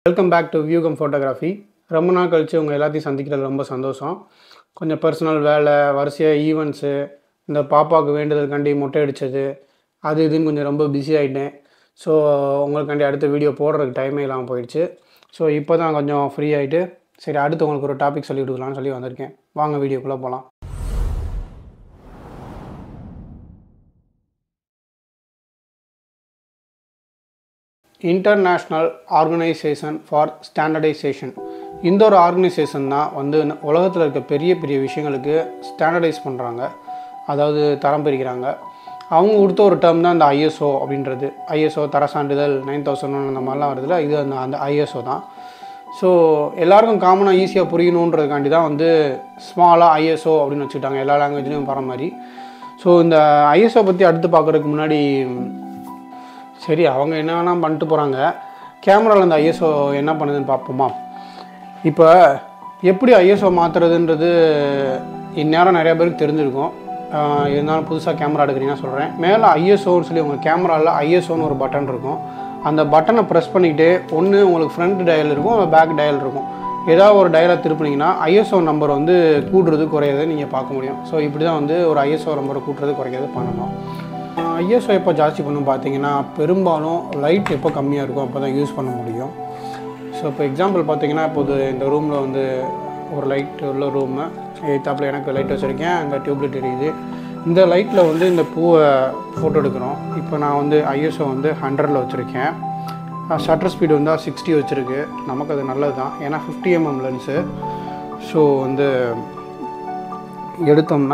Welcome back to Viyugam photography ரொம்ப நாள் கழித்து உங்கள் எல்லாத்தையும் சந்திக்கிறது ரொம்ப சந்தோஷம் கொஞ்சம் பர்சனல் வேலை வரிசையாக ஈவெண்ட்ஸு இந்த பாப்பாவுக்கு வேண்டுதலுக்காண்டி மொட்டை அடித்தது அது இதுன்னு கொஞ்சம் ரொம்ப பிஸி ஆகிட்டேன் ஸோ உங்களுக்காண்டி அடுத்த வீடியோ போடுறதுக்கு டைமே இல்லாமல் போயிடுச்சு ஸோ இப்போ தான் கொஞ்சம் ஃப்ரீ ஆகிட்டு சரி அடுத்து உங்களுக்கு ஒரு டாபிக் சொல்லி கொடுக்கலாம்னு சொல்லி வந்திருக்கேன் வாங்க வீடியோக்குள்ளே போகலாம் இன்டர்நேஷ்னல் ஆர்கனைசேஷன் ஃபார் ஸ்டாண்டர்டைசேஷன் இந்த ஒரு ஆர்கனைசேஷன் தான் வந்து உலகத்தில் இருக்க பெரிய பெரிய விஷயங்களுக்கு ஸ்டாண்டர்டைஸ் பண்ணுறாங்க அதாவது தரம் பிரிக்கிறாங்க அவங்க கொடுத்த ஒரு டேர்ம் தான் இந்த ஐஎஸ்ஓ அப்படின்றது ஐஎஸ்ஓ தர சான்றிதழ் நைன் தௌசண்ட் ஒன் அந்த மாதிரிலாம் வருதுல இது அந்த அந்த ஐஎஸ்ஓ தான் ஸோ எல்லாருக்கும் காமனாக ஈஸியாக புரியணுன்றதுக்காண்டி தான் வந்து ஸ்மாலாக ஐஎஸ்ஓ அப்படின்னு வச்சுக்கிட்டாங்க எல்லா லாங்குவேஜ்லேயும் வர மாதிரி ஸோ இந்த ஐஎஸ்ஓ பற்றி அடுத்து பார்க்குறதுக்கு முன்னாடி சரி அவங்க என்ன வேணால் பண்ணிட்டு போகிறாங்க கேமராவில் அந்த ஐஎஸ்ஓ என்ன பண்ணுதுன்னு பார்ப்போமா இப்போ எப்படி ஐஎஸ்ஓ மாற்றுறதுன்றது இந்நேரம் நிறைய பேருக்கு தெரிஞ்சிருக்கும் ஆஹ் இருந்தாலும் புதுசாக கேமரா எடுக்கிறீங்கன்னா சொல்கிறேன் மேலே ஐஎஸ்ஓன்னு சொல்லி உங்கள் கேமராவில் ஐஎஸ்ஓன்னு ஒரு பட்டன் இருக்கும் அந்த பட்டனை ப்ரெஸ் பண்ணிக்கிட்டே ஒன்று உங்களுக்கு ஃப்ரண்ட் டயல் இருக்கும் பேக் டயல் இருக்கும் ஏதாவது ஒரு டயலை திருப்பினீங்கன்னா ஐஎஸ்ஓ நம்பர் வந்து கூட்டுறது குறையிறது நீங்கள் பார்க்க முடியும் ஸோ இப்படி தான் வந்து ஒரு ஐஎஸ்ஓ நம்பரை கூட்டுறது குறைக்கிறது பண்ணணும் ஐஎஸ்ஓ எப்போ ஜாஸ்தி பண்ணும் பார்த்தீங்கன்னா பெரும்பாலும் லைட் எப்போ கம்மியாக இருக்கும் அப்போ தான் யூஸ் பண்ண முடியும் ஸோ இப்போ எக்ஸாம்பிள் பார்த்தீங்கன்னா இப்போது இந்த ரூமில் வந்து ஒரு லைட் உள்ள ரூமு எய்த்தாப்பில் எனக்கு லைட் வச்சுருக்கேன் அந்த டியூப்லைட் எரியுது இந்த லைட்டில் வந்து இந்த பூவை ஃபோட்டோ எடுக்கிறோம் இப்போ நான் வந்து ஐஎஸ்ஓ வந்து ஹண்ட்ரடில் வச்சுருக்கேன் ஷட்டர் ஸ்பீடு வந்து சிக்ஸ்டி வச்சுருக்கு நமக்கு அது நல்லது தான் ஏன்னா ஃபிஃப்டி எம்எம் லென்ஸு ஸோ வந்து எடுத்தோம்னா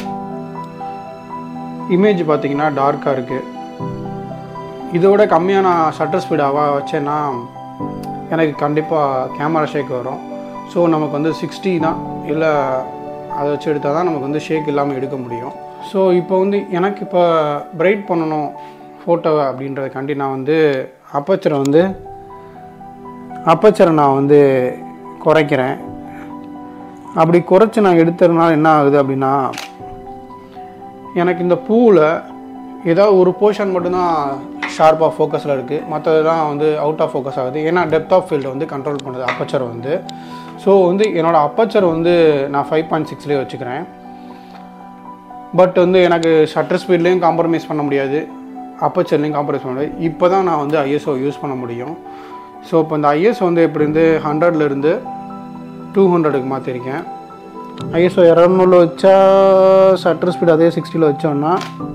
இமேஜ் பார்த்தீங்கன்னா டார்க்காக இருக்குது இதோட கம்மியான ஷட்டர் ஸ்பீடாக வச்சேன்னா எனக்கு கண்டிப்பாக கேமரா ஷேக் வரும் ஸோ நமக்கு வந்து சிக்ஸ்டி தான் இல்லை அதை வச்சு எடுத்தால் தான் நமக்கு வந்து ஷேக் இல்லாமல் எடுக்க முடியும் ஸோ இப்போ வந்து எனக்கு இப்போ பிரைட் பண்ணணும் ஃபோட்டோவை அப்படின்றதுக்காண்டி நான் வந்து அப்பச்சரை வந்து அப்பச்சரை நான் வந்து குறைக்கிறேன் அப்படி குறைச்சி நான் எடுத்துறதுனால என்ன ஆகுது அப்படின்னா எனக்கு இந்த பூவில் ஏதாவது ஒரு போர்ஷன் மட்டும்தான் ஷார்ப்பாக ஃபோக்கஸில் இருக்குது மற்றதெல்லாம் வந்து அவுட் ஆஃப் ஃபோக்கஸ் ஆகுது ஏன்னா டெப்த் ஆஃப் ஃபீல்டை வந்து கண்ட்ரோல் பண்ணுது அப்பச்சர் வந்து ஸோ வந்து என்னோடய அப்பச்சர் வந்து நான் ஃபைவ் பாயிண்ட் சிக்ஸ்லேயே வச்சுக்கிறேன் பட் வந்து எனக்கு ஷட்டர் ஸ்பீட்லேயும் காம்ப்ரமைஸ் பண்ண முடியாது அப்பச்சர்லேயும் காம்ப்ரமைஸ் பண்ண முடியாது இப்போ தான் நான் வந்து ஐஎஸ்ஓ யூஸ் பண்ண முடியும் ஸோ இப்போ இந்த ஐஎஸ்ஓ வந்து எப்படி இருந்து ஹண்ட்ரட்லேருந்து டூ ஹண்ட்ரடுக்கு மாற்றிருக்கேன் ஐஎஸ்ஓ இரநூறுல வச்சா ஷட்டர் ஸ்பீட் அதே சிக்ஸ்டியில் வச்சோன்னா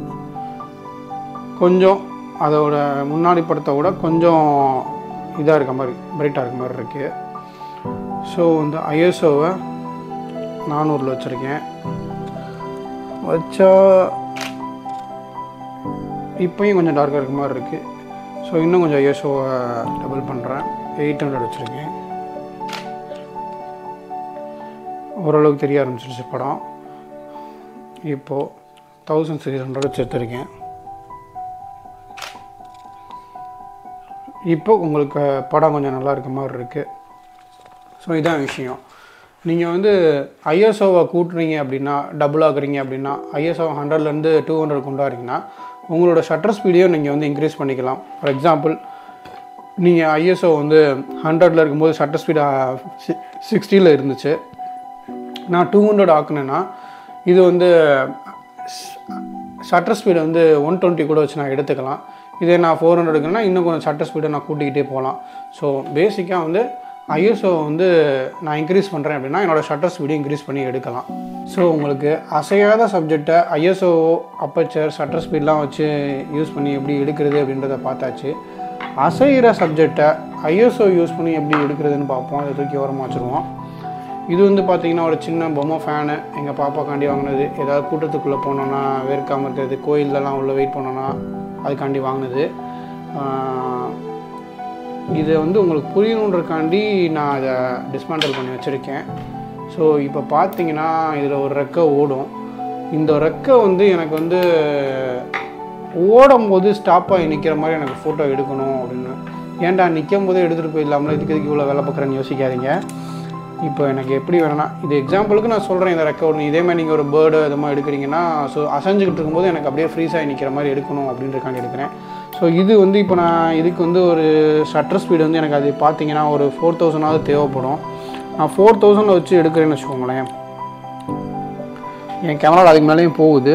கொஞ்சம் அதோட முன்னாடி படத்தை விட கொஞ்சம் இதாக இருக்க மாதிரி பிரைட்டாக இருக்க மாதிரி இருக்குது ஸோ இந்த ஐஎஸ்ஓவை நானூறில் வச்சுருக்கேன் வச்சா இப்போயும் கொஞ்சம் டார்க்காக இருக்க மாதிரி இருக்குது ஸோ இன்னும் கொஞ்சம் ஐஎஸ்ஓவை டபுள் பண்ணுறேன் எயிட் ஹண்ட்ரட் வச்சுருக்கேன் ஓரளவுக்கு தெரிய ஆரம்பிச்சிருச்சு படம் இப்போது தௌசண்ட் சிக்ஸ் ஹண்ட்ரட் வச்சு எடுத்துருக்கேன் இப்போ உங்களுக்கு படம் கொஞ்சம் நல்லா இருக்க மாதிரி இருக்குது ஸோ இதான் விஷயம் நீங்கள் வந்து ஐஎஸ்ஓவை கூட்டுறீங்க அப்படின்னா டபுள் ஆகுறீங்க அப்படின்னா ஐஎஸ்ஓ ஹண்ட்ரட்லேருந்து டூ ஹண்ட்ரட் கொண்டாடுறீங்கன்னா உங்களோட ஷட்டர் ஸ்பீடையும் நீங்கள் வந்து இன்க்ரீஸ் பண்ணிக்கலாம் ஃபார் எக்ஸாம்பிள் நீங்கள் ஐஎஸ்ஓ வந்து ஹண்ட்ரடில் இருக்கும்போது ஷட்டர் ஸ்பீடு சிக்ஸ்டியில் இருந்துச்சு நான் டூ ஹண்ட்ரட் ஆக்குனேன்னா இது வந்து ஷட்டர் ஸ்பீடு வந்து ஒன் டுவெண்ட்டி கூட வச்சு நான் எடுத்துக்கலாம் இதே நான் ஃபோர் ஹண்ட்ரட் எடுக்கணும்னா இன்னும் கொஞ்சம் ஷட்டர் ஸ்பீடை நான் கூட்டிக்கிட்டே போகலாம் ஸோ பேசிக்காக வந்து ஐஎஸ்ஓ வந்து நான் இன்க்ரீஸ் பண்ணுறேன் அப்படின்னா என்னோடய ஷட்டர் ஸ்பீடு இன்க்ரீஸ் பண்ணி எடுக்கலாம் ஸோ உங்களுக்கு அசையாத சப்ஜெக்டை ஐஎஸ்ஓ அப்பச்சர் ஷட்டர் ஸ்பீட்லாம் வச்சு யூஸ் பண்ணி எப்படி எடுக்கிறது அப்படின்றத பார்த்தாச்சு அசைகிற சப்ஜெக்டை ஐஎஸ்ஓ யூஸ் பண்ணி எப்படி எடுக்கிறதுன்னு பார்ப்போம் அதை தூக்கி ஓரமாக வச்சுருவோம் இது வந்து பார்த்திங்கன்னா ஒரு சின்ன பொம்மை ஃபேனு எங்கள் பாப்பாக்காண்டி வாங்கினது ஏதாவது கூட்டத்துக்குள்ளே போனோன்னா வேர்க்காமல் இருக்கிறது கோயிலெலாம் உள்ளே வெயிட் பண்ணோன்னா அதுக்காண்டி வாங்கினது இதை வந்து உங்களுக்கு புரியணுன்றக்காண்டி நான் அதை டிஸ்மேண்டல் பண்ணி வச்சுருக்கேன் ஸோ இப்போ பார்த்தீங்கன்னா இதில் ஒரு ரெக்கை ஓடும் இந்த ரெக்கை வந்து எனக்கு வந்து ஓடும் போது ஸ்டாப் ஆகி நிற்கிற மாதிரி எனக்கு ஃபோட்டோ எடுக்கணும் அப்படின்னு ஏன்டா நிற்கும் போதே எடுத்துகிட்டு போயிடலாம்ல இதுக்கு இதுக்கு இவ்வளோ வேலை பார்க்குறேன்னு யோசிக்காதீங்க இப்போ எனக்கு எப்படி வேணும்னா இது எக்ஸாம்பிளுக்கு நான் சொல்கிறேன் இந்த ரெக்கார்டு இதே மாதிரி நீங்கள் ஒரு பேர்டு அது மாதிரி எடுக்கிறீங்கன்னா ஸோ அசைஞ்சுக்கிட்டு இருக்கும்போது எனக்கு அப்படியே ஃப்ரீஸ் ஆகி நிற்கிற மாதிரி எடுக்கணும் அப்படின்றக்காண்டி எடுக்கிறேன் ஸோ இது வந்து இப்போ நான் இதுக்கு வந்து ஒரு ஷட்டர் ஸ்பீடு வந்து எனக்கு அது பார்த்தீங்கன்னா ஒரு ஃபோர் தௌசண்டாவது தேவைப்படும் நான் ஃபோர் தௌசண்ட் வச்சு எடுக்கிறேன்னு வச்சுக்கோங்களேன் என் கேமரா அதுக்கு மேலேயும் போகுது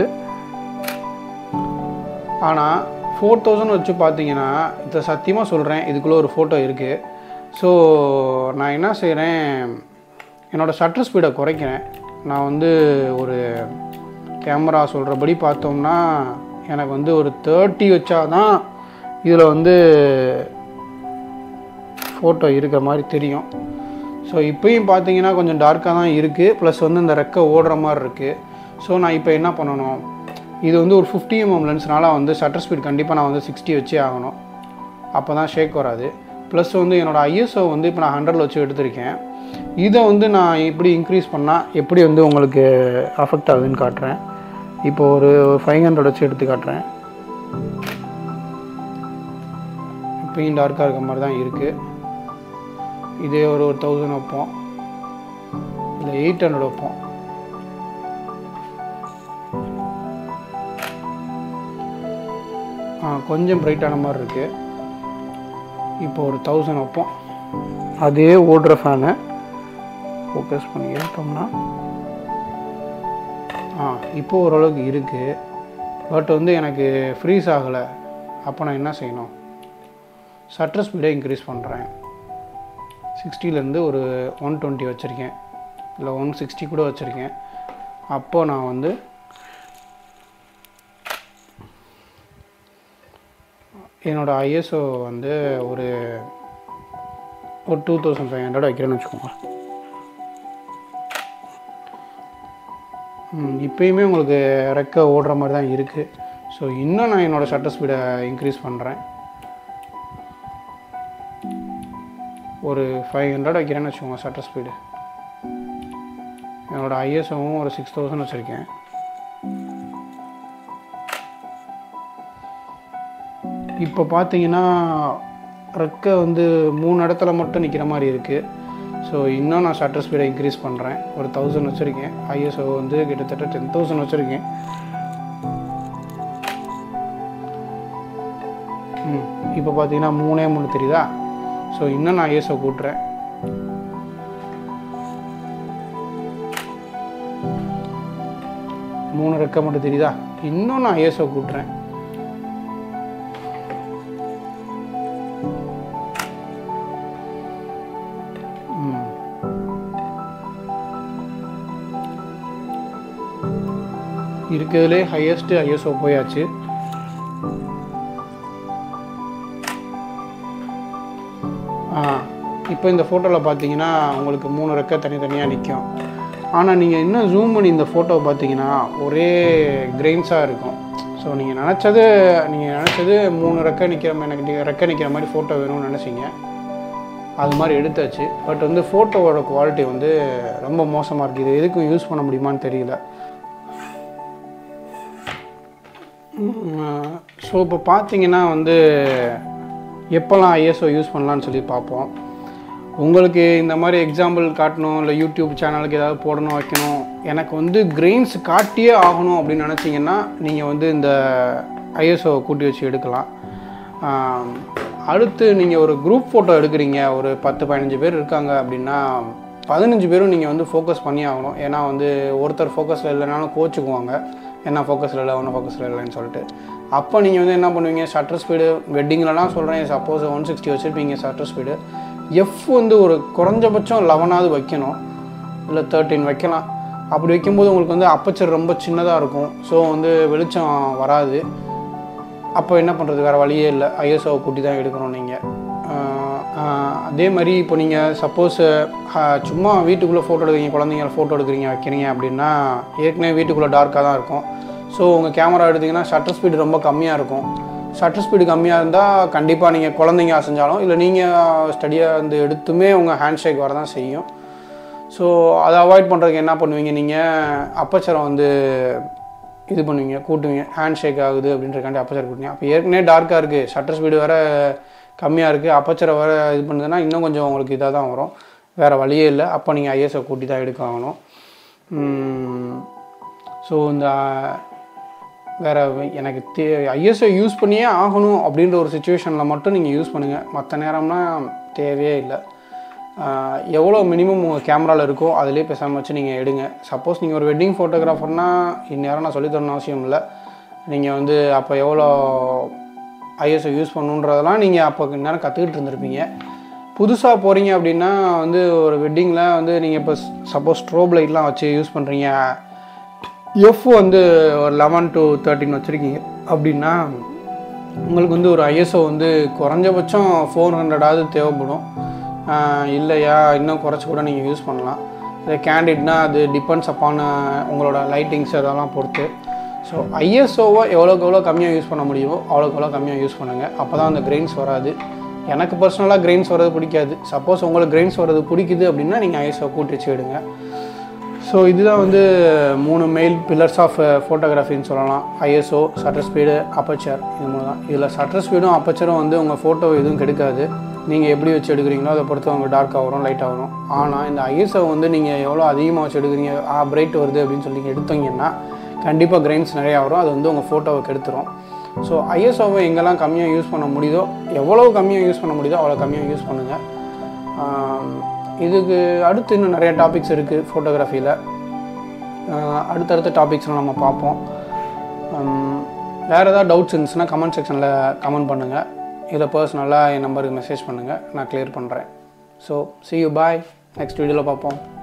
ஆனால் ஃபோர் தௌசண்ட் வச்சு பார்த்தீங்கன்னா இதை சத்தியமாக சொல்கிறேன் இதுக்குள்ளே ஒரு ஃபோட்டோ இருக்குது ஸோ நான் என்ன செய்கிறேன் என்னோடய ஷட்டர் ஸ்பீடை குறைக்கிறேன் நான் வந்து ஒரு கேமரா சொல்கிறபடி பார்த்தோம்னா எனக்கு வந்து ஒரு தேர்ட்டி வச்சா தான் இதில் வந்து ஃபோட்டோ இருக்கிற மாதிரி தெரியும் ஸோ இப்போயும் பார்த்தீங்கன்னா கொஞ்சம் டார்க்காக தான் இருக்குது ப்ளஸ் வந்து இந்த ரெக்கை ஓடுற மாதிரி இருக்குது ஸோ நான் இப்போ என்ன பண்ணணும் இது வந்து ஒரு ஃபிஃப்டி எம்எம் லென்ஸ்னால வந்து ஷட்டர் ஸ்பீட் கண்டிப்பாக நான் வந்து சிக்ஸ்டி வச்சே ஆகணும் அப்போ தான் ஷேக் வராது ப்ளஸ் வந்து என்னோடய ஐஎஸ்ஓ வந்து இப்போ நான் ஹண்ட்ரடில் வச்சு எடுத்திருக்கேன் இதை வந்து நான் எப்படி இன்க்ரீஸ் பண்ணால் எப்படி வந்து உங்களுக்கு அஃபெக்ட் ஆகுதுன்னு காட்டுறேன் இப்போ ஒரு ஃபைவ் ஹண்ட்ரட் வச்சு எடுத்து காட்டுறேன் இப்பயும் டார்க்காக இருக்க மாதிரி தான் இருக்குது இதே ஒரு ஒரு தௌசண்ட் வைப்போம் இல்லை எயிட் ஹண்ட்ரட் வைப்போம் ஆ, கொஞ்சம் பிரைட்டான மாதிரி இருக்குது இப்போ ஒரு தௌசண்ட் வைப்போம் அதே ஓடுற ஃபேனு ஃபோக்கஸ் பண்ணி எடுத்தோம்னா ஆ இப்போ ஓரளவுக்கு இருக்குது பட் வந்து எனக்கு ஃப்ரீஸ் ஆகலை அப்போ நான் என்ன செய்யணும் ஷட்டர் ஸ்பீடை இன்க்ரீஸ் பண்ணுறேன் சிக்ஸ்டிலேருந்து ஒரு ஒன் டுவெண்ட்டி வச்சுருக்கேன் இல்லை ஒன் சிக்ஸ்டி கூட வச்சுருக்கேன் அப்போ நான் வந்து என்னோடய ஐஎஸ்ஓ வந்து ஒரு ஒரு டூ தௌசண்ட் ஃபைவ் ஹண்ட்ரட் வைக்கிறேன்னு வச்சுக்கோங்க ம், இப்பயுமே உங்களுக்கு ரெக்க ஓடுற மாதிரி தான் இருக்குது ஸோ இன்னும் நான் என்னோடய ஷட்டர் ஸ்பீடை இன்க்ரீஸ் பண்ணுறேன் ஒரு ஃபைவ் ஹண்ட்ரட் வைக்கிறேன்னு வச்சுக்கோங்க ஷட்டர் ஸ்பீடு என்னோடய ஐஎஸ்ஓவும் ஒரு சிக்ஸ் தௌசண்ட் வச்சுருக்கேன் இப்போ பார்த்தீங்கன்னா ரெக்கை வந்து மூணு இடத்துல மட்டும் நிற்கிற மாதிரி இருக்குது ஸோ இன்னும் நான் ஷட்டர் ஸ்பீடை இன்க்ரீஸ் பண்ணுறேன் ஒரு தௌசண்ட் வச்சுருக்கேன் ஐஎஸ்ஓ வந்து கிட்டத்தட்ட டென் தௌசண்ட் வச்சுருக்கேன் ம் இப்போ பார்த்தீங்கன்னா மூணே மூணு தெரியுதா ஸோ இன்னும் நான் ஐஎஸ்ஓ கூட்டுறேன் மூணு ரெக்கை மட்டும் தெரியுதா இன்னும் நான் ஐஎஸ்ஓ கூட்டுறேன் ம். இருக்கிறதுலே ஹையஸ்ட்டு ஐஎஸ்ஓ போயாச்சு ஆ இப்போ இந்த ஃபோட்டோவில் பார்த்தீங்கன்னா உங்களுக்கு மூணு ரெக்கை தனித்தனியாக நிற்கும் ஆனால் நீங்கள் இன்னும் ஜூம் பண்ணி இந்த ஃபோட்டோவை பார்த்தீங்கன்னா ஒரே கிரெயின்ஸாக இருக்கும் ஸோ நீங்கள் நினச்சது நீங்கள் நினச்சது மூணு ரெக்கை நிற்கிற மாதிரி எனக்கு நீங்க ரெக்கை நிற்கிற மாதிரி ஃபோட்டோ வேணும்னு நினச்சிங்க அது மாதிரி எடுத்தாச்சு பட் வந்து ஃபோட்டோவோட குவாலிட்டி வந்து ரொம்ப மோசமாக இருக்குது இது எதுக்கும் யூஸ் பண்ண முடியுமான்னு தெரியல ஸோ இப்போ பார்த்தீங்கன்னா வந்து எப்போல்லாம் ஐஎஸ்ஓ யூஸ் பண்ணலான்னு சொல்லி பார்ப்போம் உங்களுக்கு இந்த மாதிரி எக்ஸாம்பிள் காட்டணும் இல்லை யூடியூப் சேனலுக்கு ஏதாவது போடணும் வைக்கணும் எனக்கு வந்து கிரெயின்ஸ் காட்டியே ஆகணும் அப்படின்னு நினச்சிங்கன்னா நீங்கள் வந்து இந்த ஐஎஸ்ஓ கூட்டி வச்சு எடுக்கலாம் ஆம், அடுத்து நீங்கள் ஒரு குரூப் ஃபோட்டோ எடுக்கிறீங்க ஒரு பத்து பதினஞ்சு பேர் இருக்காங்க அப்படின்னா பதினஞ்சு பேரும் நீங்கள் வந்து ஃபோக்கஸ் பண்ணி ஆகணும் ஏன்னா வந்து ஒருத்தர் ஃபோக்கஸில் இல்லைனாலும் கோச்சுக்குவாங்க என்ன ஃபோக்கஸில் இல்லை ஒன்றும் ஃபோக்கஸில் இல்லைன்னு சொல்லிட்டு அப்போ நீங்கள் வந்து என்ன பண்ணுவீங்க ஷட்டர் ஸ்பீடு வெட்டிங்லலாம் சொல்கிறேன் சப்போஸ் ஒன் சிக்ஸ்டி வச்சுருப்பீங்க ஷட்டர் ஸ்பீடு எஃப் வந்து ஒரு குறைஞ்சபட்சம் லெவனாவது வைக்கணும் இல்லை தேர்ட்டின் வைக்கலாம் அப்படி வைக்கும்போது உங்களுக்கு வந்து அப்பச்சர் ரொம்ப சின்னதாக இருக்கும் ஸோ வந்து வெளிச்சம் வராது அப்போ என்ன பண்ணுறது வேறு வழியே இல்லை ஐஎஸ்ஓவை கூட்டி தான் எடுக்கணும் நீங்கள் அதே மாதிரி இப்போ நீங்கள் சப்போஸ் சும்மா வீட்டுக்குள்ளே ஃபோட்டோ எடுக்கிறீங்க குழந்தைங்க ஃபோட்டோ எடுக்கிறீங்க வைக்கிறீங்க அப்படின்னா ஏற்கனவே வீட்டுக்குள்ளே டார்க்காக தான் இருக்கும் ஸோ உங்கள் கேமரா எடுத்திங்கன்னா ஷட்டர் ஸ்பீடு ரொம்ப கம்மியாக இருக்கும் ஷட்டர் ஸ்பீடு கம்மியாக இருந்தால் கண்டிப்பாக நீங்கள் குழந்தைங்க அசைஞ்சாலும் இல்லை நீங்கள் ஸ்டடியாக வந்து எடுத்துமே உங்கள் ஹேண்ட் ஷேக் வர தான் செய்யும் ஸோ அதை அவாய்ட் பண்ணுறதுக்கு என்ன பண்ணுவீங்க நீங்கள் அப்பச்சரை வந்து இது பண்ணுவீங்க கூட்டுவீங்க ஹேண்ட் ஷேக் ஆகுது அப்படின்றக்காண்டி அப்பச்சர் கூட்டுவீங்க அப்போ ஏற்கனவே டார்க்காக இருக்குது ஷட்டர் ஸ்பீடு வேறு கம்மியாக இருக்குது அப்பச்சரை வேறு இது பண்ணுதுன்னா இன்னும் கொஞ்சம் உங்களுக்கு இதாக தான் வரும் வேறு வழியே இல்லை அப்போ நீங்கள் ஐஎஸ்ஐ கூட்டி தான் எடுக்க ஆகணும் ஸோ இந்த வேறு எனக்கு தே ஐஎஸ்ஓ யூஸ் பண்ணியே ஆகணும் அப்படின்ற ஒரு சுச்சுவேஷனில் மட்டும் நீங்கள் யூஸ் பண்ணுங்கள் மற்ற நேரம்னா தேவையே இல்லை ஆஹ் எவ்வளோ மினிமம் உங்கள் கேமராவில் இருக்கோ அதிலே பேசாமல் வச்சு நீங்கள் எடுங்க சப்போஸ் நீங்கள் ஒரு வெட்டிங் ஃபோட்டோகிராஃபர்னால் இந்நேரம் நான் சொல்லித் தரணும் அவசியம் இல்லை நீங்கள் வந்து அப்போ எவ்வளோ ஐஎஸ்ஓ யூஸ் பண்ணணுன்றதெல்லாம் நீங்கள் அப்போ நேரம் கற்றுக்கிட்டு இருந்திருப்பீங்க புதுசாக போகிறீங்க அப்படின்னா வந்து ஒரு வெட்டிங்கில் வந்து நீங்கள் இப்போ சப்போஸ் ஸ்ட்ரோப் லைட்லாம் வச்சு யூஸ் பண்ணுறீங்க எஃப் வந்து ஒரு லெவன் டு தேர்ட்டின் வச்சுருக்கீங்க அப்படின்னா உங்களுக்கு வந்து ஒரு ஐஎஸ்ஓ வந்து குறைஞ்சபட்சம் ஃபோர் ஹண்ட்ரடாவது தேவைப்படும் ஆஹ் இல்லையா இன்னும் குறைச்சி கூட நீங்கள் யூஸ் பண்ணலாம் இதே கேண்டிட்னா அது டிபெண்ட்ஸ் அப்பான் உங்களோட லைட்டிங்ஸ் அதெல்லாம் பொறுத்து ஸோ ஐஎஸ்ஓவை எவ்வளோக்கு எவ்வளோ கம்மியாக யூஸ் பண்ண முடியுமோ அவ்வளோக்கு எவ்வளோ கம்மியாக யூஸ் பண்ணுங்கள் அப்போ தான் அந்த கிரெயின்ஸ் வராது எனக்கு பர்சனலாக கிரெயின்ஸ் வர்றது பிடிக்காது சப்போஸ் உங்களுக்கு கிரெயின்ஸ் வர்றது பிடிக்குது அப்படின்னா நீங்கள் ஐஎஸ்ஓ கூட்டி வச்சு விடுங்க ஸோ இதுதான் வந்து மூணு மெயில் பில்லர்ஸ் ஆஃப் ஃபோட்டோகிராஃபின்னு சொல்லலாம் ஐஎஸ்ஓ சட்டர் ஸ்பீடு அப்பச்சர் இது மூணு தான் இதில் சட்டர் ஸ்பீடும் அப்பச்சரும் வந்து உங்கள் ஃபோட்டோ எதுவும் கெடுக்காது நீங்கள் எப்படி வச்சு எடுக்கிறீங்களோ அதை பொறுத்து உங்களுக்கு டார்க்காக வரும் லைட்டாக வரும் ஆனால் இந்த ஐஎஸ்ஓ வந்து நீங்கள் எவ்வளோ அதிகமாக வச்சு எடுக்கிறீங்க ஆ பிரைட் வருது அப்படின்னு சொல்லி நீங்கள் எடுத்தீங்கன்னா கண்டிப்பாக கிரெயின்ஸ் நிறையா வரும் அது வந்து உங்கள் ஃபோட்டோவை கெடுத்துரும் ஸோ ஐஎஸ்ஓவை எங்கெல்லாம் கம்மியாக யூஸ் பண்ண முடியுதோ எவ்வளோ கம்மியாக யூஸ் பண்ண முடியுதோ அவ்வளோ கம்மியாக யூஸ் பண்ணுங்கள் ஆம், இதுக்கு அடுத்து இன்னும் நிறைய டாபிக்ஸ் இருக்குது ஃபோட்டோகிராஃபியில் அடுத்தடுத்த டாபிக்ஸ்லாம் நம்ம பார்ப்போம் ஆம், வேறு ஏதாவது டவுட்ஸ் இருந்துச்சுன்னா கமெண்ட் செக்ஷனில் கமெண்ட் பண்ணுங்கள் இதை பர்சனலாக என் நம்பருக்கு மெசேஜ் பண்ணுங்கள் நான் க்ளியர் பண்ணுறேன் so see you bye next வீடியோவில் பார்ப்போம்